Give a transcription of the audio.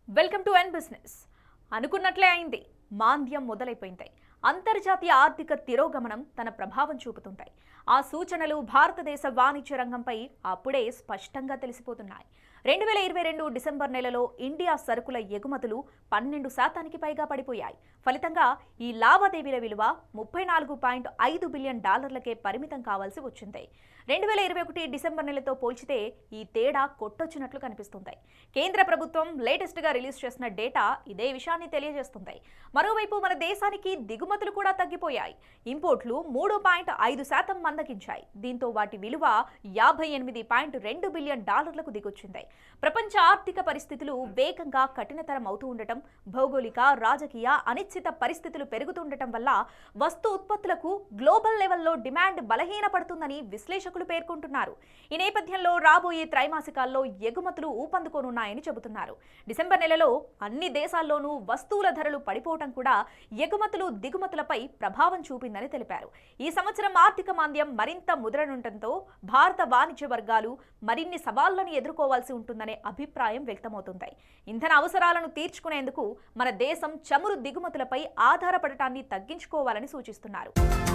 welcome to N business అనుకున్నట్లే అయింది మాంద్యం మొదలైపోయింది అంతర్జాతీయ ఆర్థిక తిరోగమనం తన ప్రభావం చూపుతుంటాయి ఆ సూచనలు భారతదేశ వాణిజ్య రంగంపై అప్పుడే స్పష్టంగా తెలిసిపోతున్నాయి రెండు వేల ఇరవై రెండు డిసెంబర్ నెలలో ఇండియా సరుకుల ఎగుమతులు పన్నెండు శాతానికి పైగా పడిపోయాయి ఫలితంగా ఈ లావాదేవీల విలువ ముప్పై నాలుగు పాయింట్ ఐదు బిలియన్ డాలర్లకే పరిమితం కావాల్సి వచ్చింది రెండు వేల ఇరవై ఒకటి డిసెంబర్ నెలతో పోల్చితే ఈ తేడా కొట్టొచ్చినట్లు కనిపిస్తుంది కేంద్ర ప్రభుత్వం లేటెస్ట్గా రిలీజ్ చేసిన డేటా ఇదే విషయాన్ని తెలియజేస్తుంది మరోవైపు మన దేశానికి దిగుమతులు కూడా తగ్గిపోయాయి ఇంపోర్ట్లు మూడు పాయింట్ ఐదు శాతం మందగించాయి దీంతో వాటి విలువ యాభై ఎనిమిది పాయింట్ రెండు బిలియన్ డాలర్లకు దిగొచ్చింది ప్రపంచ ఆర్థిక పరిస్థితులు వేగంగా కఠినతరం అవుతూ ఉండటం భౌగోళిక రాజకీయ అనిశ్చిత పరిస్థితులు పెరుగుతుండటం వల్ల వస్తు ఉత్పత్తులకు గ్లోబల్ లెవెల్లో డిమాండ్ బలహీనపడుతుందని విశ్లేషకులు పేర్కొంటున్నారు ఈ నేపథ్యంలో రాబోయే త్రైమాసికాల్లో ఎగుమతులు ఊపందుకోనున్నాయని చెబుతున్నారు డిసెంబర్ నెలలో అన్ని దేశాల్లోనూ వస్తువుల ధరలు పడిపోవటం కూడా ఎగుమతులు దిగుమతులపై ప్రభావం చూపిందని తెలిపారు ఈ సంవత్సరం ఆర్థిక మాంద్యం మరింత ముద్రనుండటంతో భారత వాణిజ్య వర్గాలు మరిన్ని సవాళ్లను ఎదుర్కోవాల్సి ఉంటుందనే అభిప్రాయం వ్యక్తమవుతుంది ఇంధన అవసరాలను తీర్చుకునేందుకు మన దేశం చమురు దిగుమతులపై ఆధారపడటాన్ని తగ్గించుకోవాలని సూచిస్తున్నారు